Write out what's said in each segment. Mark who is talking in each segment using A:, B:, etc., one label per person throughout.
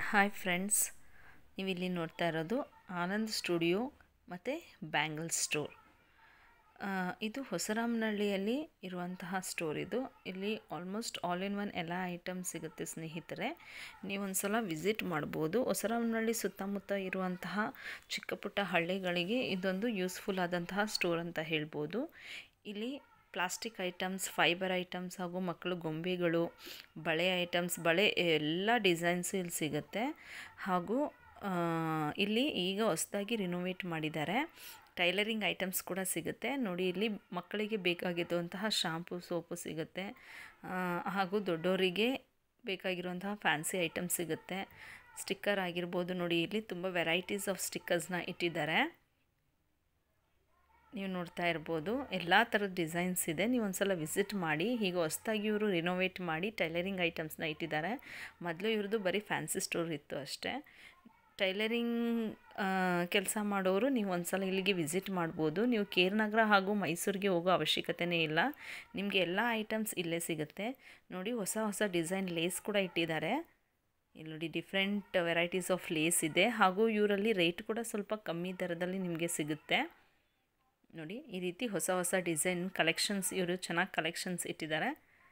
A: hi friends ನೀವಿಲ್ಲಿ ನೋಡ್ತಾ ಇರೋದು ಆನಂದ್ ಸ್ಟುಡಿಯೋ ಮತ್ತು ಬ್ಯಾಂಗಲ್ ಸ್ಟೋರ್ ಆ, ಇದು ಹೊಸರಾಮನಹಳ್ಳಿಯಲ್ಲಿ ಇರುವಂತಹ ಸ್ಟೋರ್ ಇದು ಇಲ್ಲಿ ಆಲ್ಮೋಸ್ಟ್ ಆಲ್ ಇನ್ ಒನ್ ಎಲ್ಲ ಐಟಮ್ ಸಿಗುತ್ತೆ ಸ್ನೇಹಿತರೆ ನೀವೊಂದು ಸಲ ವಿಸಿಟ್ ಮಾಡ್ಬೋದು ಹೊಸರಾಮನಹಳ್ಳಿ ಸುತ್ತಮುತ್ತ ಇರುವಂತಹ ಚಿಕ್ಕ ಪುಟ್ಟ ಹಳ್ಳಿಗಳಿಗೆ ಇದೊಂದು ಯೂಸ್ಫುಲ್ ಆದಂತಹ ಸ್ಟೋರ್ ಅಂತ ಹೇಳ್ಬೋದು ಇಲ್ಲಿ ಪ್ಲಾಸ್ಟಿಕ್ ಐಟಮ್ಸ್ ಫೈಬರ್ ಐಟಮ್ಸ್ ಹಾಗೂ ಮಕ್ಕಳು ಗೊಂಬೆಗಳು ಬಳೆ ಐಟಮ್ಸ್ ಬಳೆ ಎಲ್ಲ ಡಿಸೈನ್ಸು ಇಲ್ಲಿ ಸಿಗುತ್ತೆ ಹಾಗೂ ಆ, ಇಲ್ಲಿ ಈಗ ಹೊಸದಾಗಿ ರಿನೋವೇಟ್ ಮಾಡಿದ್ದಾರೆ ಟೈಲರಿಂಗ್ ಐಟಮ್ಸ್ ಕೂಡ ಸಿಗುತ್ತೆ ನೋಡಿ ಇಲ್ಲಿ ಮಕ್ಕಳಿಗೆ ಬೇಕಾಗಿರುವಂತಹ ಶಾಂಪು ಸೋಪು ಸಿಗುತ್ತೆ ಆ, ಹಾಗೂ ದೊಡ್ಡವರಿಗೆ ಬೇಕಾಗಿರುವಂತಹ ಫ್ಯಾನ್ಸಿ ಐಟಮ್ಸ್ ಸಿಗುತ್ತೆ ಸ್ಟಿಕ್ಕರ್ ಆಗಿರ್ಬೋದು ನೋಡಿ ಇಲ್ಲಿ ತುಂಬ ವೆರೈಟೀಸ್ ಆಫ್ ಸ್ಟಿಕ್ಕರ್ಸ್ನ ಇಟ್ಟಿದ್ದಾರೆ ನೀವು ನೋಡ್ತಾ ಇರ್ಬೋದು ಎಲ್ಲ ಥರದ ಡಿಸೈನ್ಸ್ ಇದೆ ನೀವು ಒಂದ್ಸಲ ವಿಸಿಟ್ ಮಾಡಿ ಹೀಗೆ ಹೊಸ್ದಾಗಿ ಇವರು ರಿನೋವೇಟ್ ಮಾಡಿ ಟೈಲರಿಂಗ್ ಐಟಮ್ಸ್ನ ಇಟ್ಟಿದ್ದಾರೆ ಮೊದಲು ಇವ್ರದ್ದು ಬರೀ ಫ್ಯಾನ್ಸಿ ಸ್ಟೋರ್ ಇತ್ತು ಅಷ್ಟೇ ಟೈಲರಿಂಗ್ ಕೆಲಸ ಮಾಡೋರು ನೀವು ಒಂದ್ಸಲ ಇಲ್ಲಿಗೆ ವಿಸಿಟ್ ಮಾಡ್ಬೋದು ನೀವು ಕೇರ್ನಗರ ಹಾಗೂ ಮೈಸೂರಿಗೆ ಹೋಗೋ ಅವಶ್ಯಕತೆಯೇ ಇಲ್ಲ ನಿಮಗೆ ಎಲ್ಲ ಐಟಮ್ಸ್ ಇಲ್ಲೇ ಸಿಗುತ್ತೆ ನೋಡಿ ಹೊಸ ಹೊಸ ಡಿಸೈನ್ ಲೇಸ್ ಕೂಡ ಇಟ್ಟಿದ್ದಾರೆ ಇಲ್ಲಿ ನೋಡಿ ಡಿಫ್ರೆಂಟ್ ವೆರೈಟೀಸ್ ಆಫ್ ಲೇಸ್ ಇದೆ ಹಾಗೂ ಇವರಲ್ಲಿ ರೇಟ್ ಕೂಡ ಸ್ವಲ್ಪ ಕಮ್ಮಿ ದರದಲ್ಲಿ ನಿಮಗೆ ಸಿಗುತ್ತೆ ನೋಡಿ ಈ ರೀತಿ ಹೊಸ ಹೊಸ ಡಿಸೈನ್ ಕಲೆಕ್ಷನ್ಸ್ ಇವರು ಚೆನ್ನಾಗಿ ಕಲೆಕ್ಷನ್ಸ್ ಇಟ್ಟಿದ್ದಾರೆ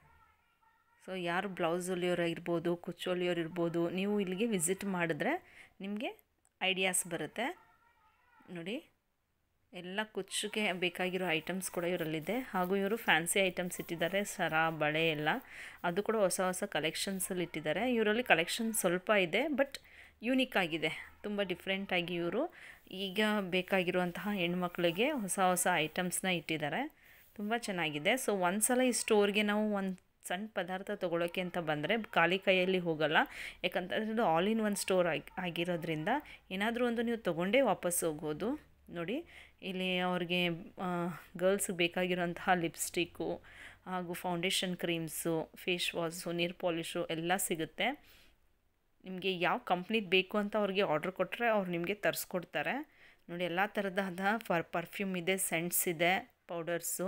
A: ಸೊ ಯಾರು ಬ್ಲೌಸ್ ಹೊಲಿಯೋರು ಇರ್ಬೋದು ಕುಚ್ಚು ಹೊಲಿಯೋರು ಇರ್ಬೋದು ನೀವು ಇಲ್ಲಿಗೆ ವಿಸಿಟ್ ಮಾಡಿದ್ರೆ ನಿಮಗೆ ಐಡಿಯಾಸ್ ಬರುತ್ತೆ ನೋಡಿ ಎಲ್ಲ ಕುಚ್ಚಿಗೆ ಬೇಕಾಗಿರೋ ಐಟಮ್ಸ್ ಕೂಡ ಇವರಲ್ಲಿದೆ ಹಾಗೂ ಇವರು ಫ್ಯಾನ್ಸಿ ಐಟಮ್ಸ್ ಇಟ್ಟಿದ್ದಾರೆ ಸರ ಬಳೆ ಎಲ್ಲ ಅದು ಕೂಡ ಹೊಸ ಹೊಸ ಕಲೆಕ್ಷನ್ಸಲ್ಲಿ ಇಟ್ಟಿದ್ದಾರೆ ಇವರಲ್ಲಿ ಕಲೆಕ್ಷನ್ ಸ್ವಲ್ಪ ಇದೆ ಬಟ್ ಯೂನಿಕ್ ಆಗಿದೆ ತುಂಬ ಡಿಫ್ರೆಂಟಾಗಿ ಇವರು ಈಗ ಬೇಕಾಗಿರುವಂತಹ ಹೆಣ್ಮಕ್ಳಿಗೆ ಹೊಸ ಹೊಸ ಐಟಮ್ಸ್ನ ಇಟ್ಟಿದ್ದಾರೆ ತುಂಬ ಚೆನ್ನಾಗಿದೆ ಸೊ ಒಂದು ಸಲ ಈ ಸ್ಟೋರ್ಗೆ ನಾವು ಒಂದು ಸಣ್ಣ ಪದಾರ್ಥ ತೊಗೊಳೋಕ್ಕೆ ಅಂತ ಬಂದರೆ ಖಾಲಿ ಕೈಯಲ್ಲಿ ಹೋಗಲ್ಲ ಯಾಕಂತಂದರೆ ಇದು ಆಲ್ ಇನ್ ಒನ್ ಸ್ಟೋರ್ ಆಗಿ ಆಗಿರೋದ್ರಿಂದ ಏನಾದರೂ ಒಂದು ನೀವು ತೊಗೊಂಡೇ ವಾಪಸ್ ಹೋಗೋದು ನೋಡಿ ಇಲ್ಲಿ ಅವ್ರಿಗೆ ಗರ್ಲ್ಸ್ಗೆ ಬೇಕಾಗಿರೋಂತಹ ಲಿಪ್ಸ್ಟಿಕ್ಕು ಹಾಗೂ ಫೌಂಡೇಶನ್ ಕ್ರೀಮ್ಸು ಫೇಸ್ ವಾಶು ನೀರು ಪಾಲಿಶು ಎಲ್ಲ ಸಿಗುತ್ತೆ ನಿಮಗೆ ಯಾವ ಕಂಪ್ನಿದು ಬೇಕು ಅಂತ ಅವ್ರಿಗೆ ಆರ್ಡ್ರ್ ಕೊಟ್ಟರೆ ಅವ್ರು ನಿಮಗೆ ತರಿಸ್ಕೊಡ್ತಾರೆ ನೋಡಿ ಎಲ್ಲ ಥರದಾದ ಫರ್ ಪರ್ಫ್ಯೂಮ್ ಇದೆ ಸೆಂಟ್ಸ್ ಇದೆ ಪೌಡರ್ಸು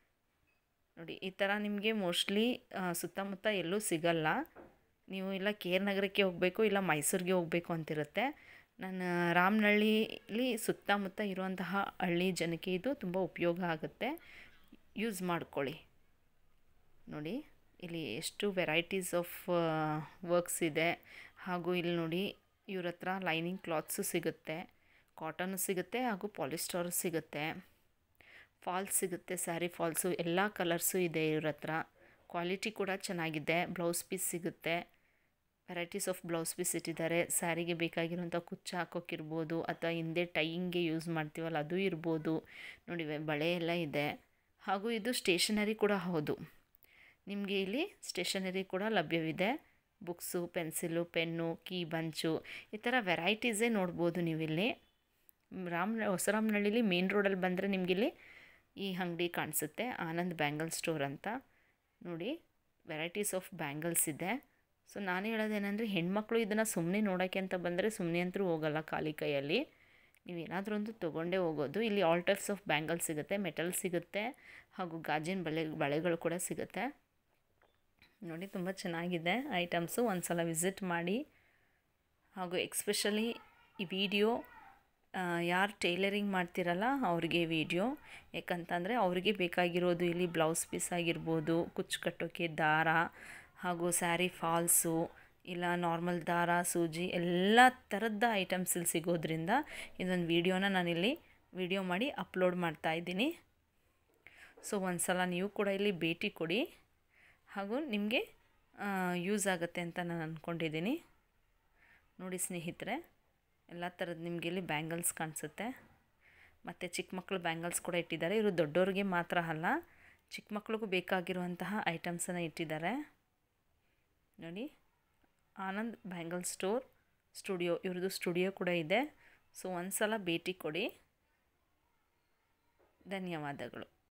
A: ನೋಡಿ ಈ ಥರ ನಿಮಗೆ ಮೋಸ್ಟ್ಲಿ ಸುತ್ತಮುತ್ತ ಎಲ್ಲೂ ಸಿಗಲ್ಲ ನೀವು ಇಲ್ಲ ಕೇರ್ ನಗರಕ್ಕೆ ಹೋಗಬೇಕು ಇಲ್ಲ ಮೈಸೂರಿಗೆ ಹೋಗಬೇಕು ಅಂತಿರುತ್ತೆ ನಾನು ರಾಮನಹಳ್ಳಿಲಿ ಸುತ್ತಮುತ್ತ ಇರುವಂತಹ ಹಳ್ಳಿ ಜನಕ್ಕೆ ಇದು ತುಂಬ ಉಪಯೋಗ ಆಗುತ್ತೆ ಯೂಸ್ ಮಾಡ್ಕೊಳ್ಳಿ ನೋಡಿ ಇಲ್ಲಿ ಎಷ್ಟು ವೆರೈಟೀಸ್ ಆಫ್ ವರ್ಕ್ಸ್ ಇದೆ ಹಾಗೂ ಇಲ್ಲಿ ನೋಡಿ ಇವ್ರ ಹತ್ರ ಲೈನಿಂಗ್ ಕ್ಲಾತ್ಸು ಸಿಗುತ್ತೆ ಕಾಟನ್ನು ಸಿಗುತ್ತೆ ಹಾಗೂ ಪಾಲಿಸ್ಟರ್ ಸಿಗುತ್ತೆ ಫಾಲ್ಸ್ ಸಿಗುತ್ತೆ ಸ್ಯಾರಿ ಫಾಲ್ಸು ಎಲ್ಲ ಕಲರ್ಸು ಇದೆ ಇವ್ರ ಹತ್ರ ಕ್ವಾಲಿಟಿ ಕೂಡ ಚೆನ್ನಾಗಿದೆ ಬ್ಲೌಸ್ ಪೀಸ್ ಸಿಗುತ್ತೆ ವೆರೈಟೀಸ್ ಆಫ್ ಬ್ಲೌಸ್ ಪೀಸ್ ಇಟ್ಟಿದ್ದಾರೆ ಸ್ಯಾರಿಗೆ ಬೇಕಾಗಿರೋಂಥ ಕುಚ್ಚು ಹಾಕೋಕ್ಕಿರ್ಬೋದು ಅಥವಾ ಹಿಂದೆ ಟೈಯಿಂಗ್ಗೆ ಯೂಸ್ ಮಾಡ್ತೀವಲ್ಲ ಅದು ಇರ್ಬೋದು ನೋಡಿ ಬಳೆ ಎಲ್ಲ ಇದೆ ಹಾಗೂ ಇದು ಸ್ಟೇಷನರಿ ಕೂಡ ಹೌದು ನಿಮಗೆ ಇಲ್ಲಿ ಸ್ಟೇಷನರಿ ಕೂಡ ಲಭ್ಯವಿದೆ books pencil pen key bunch ಈ ಥರ ವೆರೈಟೀಸೇ ನೋಡ್ಬೋದು ನೀವಿಲ್ಲಿ ರಾಮ್ ಹೊಸರಾಮನಹಳ್ಳಿಲಿ ಮೇನ್ ರೋಡಲ್ಲಿ ಬಂದರೆ ನಿಮಗಿಲ್ಲಿ ಈ ಅಂಗಡಿ ಕಾಣಿಸುತ್ತೆ ಆನಂದ್ ಬ್ಯಾಂಗಲ್ ಸ್ಟೋರ್ ಅಂತ ನೋಡಿ ವೆರೈಟೀಸ್ ಆಫ್ ಬ್ಯಾಂಗಲ್ಸ್ ಇದೆ ಸೊ ನಾನು ಹೇಳೋದೇನೆಂದರೆ ಹೆಣ್ಮಕ್ಳು ಇದನ್ನು ಸುಮ್ಮನೆ ನೋಡೋಕ್ಕೆ ಅಂತ ಬಂದರೆ ಸುಮ್ಮನೆ ಅಂತೂ ಹೋಗಲ್ಲ ಖಾಲಿ ಕೈಯಲ್ಲಿ ನೀವು ಏನಾದರೂ ಒಂದು ತೊಗೊಂಡೇ ಹೋಗೋದು ಇಲ್ಲಿ ಆಲ್ ಟೈಪ್ಸ್ ಆಫ್ ಬ್ಯಾಂಗಲ್ ಸಿಗುತ್ತೆ ಮೆಟಲ್ ಸಿಗುತ್ತೆ ಹಾಗೂ ಗಾಜಿನ ಬಳೆ ಬಳೆಗಳು ಕೂಡ ಸಿಗುತ್ತೆ ನೋಡಿ ತುಂಬ ಚೆನ್ನಾಗಿದೆ ಐಟಮ್ಸು ಒಂದು ಸಲ ವಿಸಿಟ್ ಮಾಡಿ ಹಾಗೂ ಎಕ್ಸ್ಪೆಷಲಿ ಈ ವಿಡಿಯೋ ಯಾರು ಟೈಲರಿಂಗ್ ಮಾಡ್ತಿರಲ್ಲ ಅವ್ರಿಗೆ ವಿಡಿಯೋ ಯಾಕಂತಂದರೆ ಅವ್ರಿಗೆ ಬೇಕಾಗಿರೋದು ಇಲ್ಲಿ ಬ್ಲೌಸ್ ಪೀಸ್ ಆಗಿರ್ಬೋದು ಕುಚ್ಚು ಕಟ್ಟೋಕ್ಕೆ ದಾರ ಹಾಗೂ ಸ್ಯಾರಿ ಫಾಲ್ಸು ಇಲ್ಲ ನಾರ್ಮಲ್ ದಾರ ಸೂಜಿ ಎಲ್ಲ ಥರದ ಐಟಮ್ಸ್ ಇಲ್ಲಿ ಸಿಗೋದ್ರಿಂದ ಇದೊಂದು ವೀಡಿಯೋನ ನಾನಿಲ್ಲಿ ವಿಡಿಯೋ ಮಾಡಿ ಅಪ್ಲೋಡ್ ಮಾಡ್ತಾ ಇದ್ದೀನಿ ಸೊ ಒಂದು ಸಲ ನೀವು ಕೂಡ ಇಲ್ಲಿ ಭೇಟಿ ಕೊಡಿ ಹಾಗೂ ನಿಮಗೆ ಯೂಸ್ ಆಗುತ್ತೆ ಅಂತ ನಾನು ಅಂದ್ಕೊಂಡಿದ್ದೀನಿ ನೋಡಿ ಸ್ನೇಹಿತರೆ ಎಲ್ಲ ಥರದ್ದು ನಿಮಗೆ ಇಲ್ಲಿ ಬ್ಯಾಂಗಲ್ಸ್ ಕಾಣಿಸುತ್ತೆ ಮತ್ತು ಚಿಕ್ಕ ಮಕ್ಕಳು ಬ್ಯಾಂಗಲ್ಸ್ ಕೂಡ ಇಟ್ಟಿದ್ದಾರೆ ಇವರು ದೊಡ್ಡವ್ರಿಗೆ ಮಾತ್ರ ಅಲ್ಲ ಚಿಕ್ಕ ಮಕ್ಳಿಗೂ ಬೇಕಾಗಿರುವಂತಹ ಐಟಮ್ಸನ್ನು ಇಟ್ಟಿದ್ದಾರೆ ನೋಡಿ ಆನಂದ್ ಬ್ಯಾಂಗಲ್ ಸ್ಟೋರ್ ಸ್ಟುಡಿಯೋ ಇವ್ರದ್ದು ಸ್ಟುಡಿಯೋ ಕೂಡ ಇದೆ ಸೊ ಒಂದು ಸಲ ಭೇಟಿ ಕೊಡಿ ಧನ್ಯವಾದಗಳು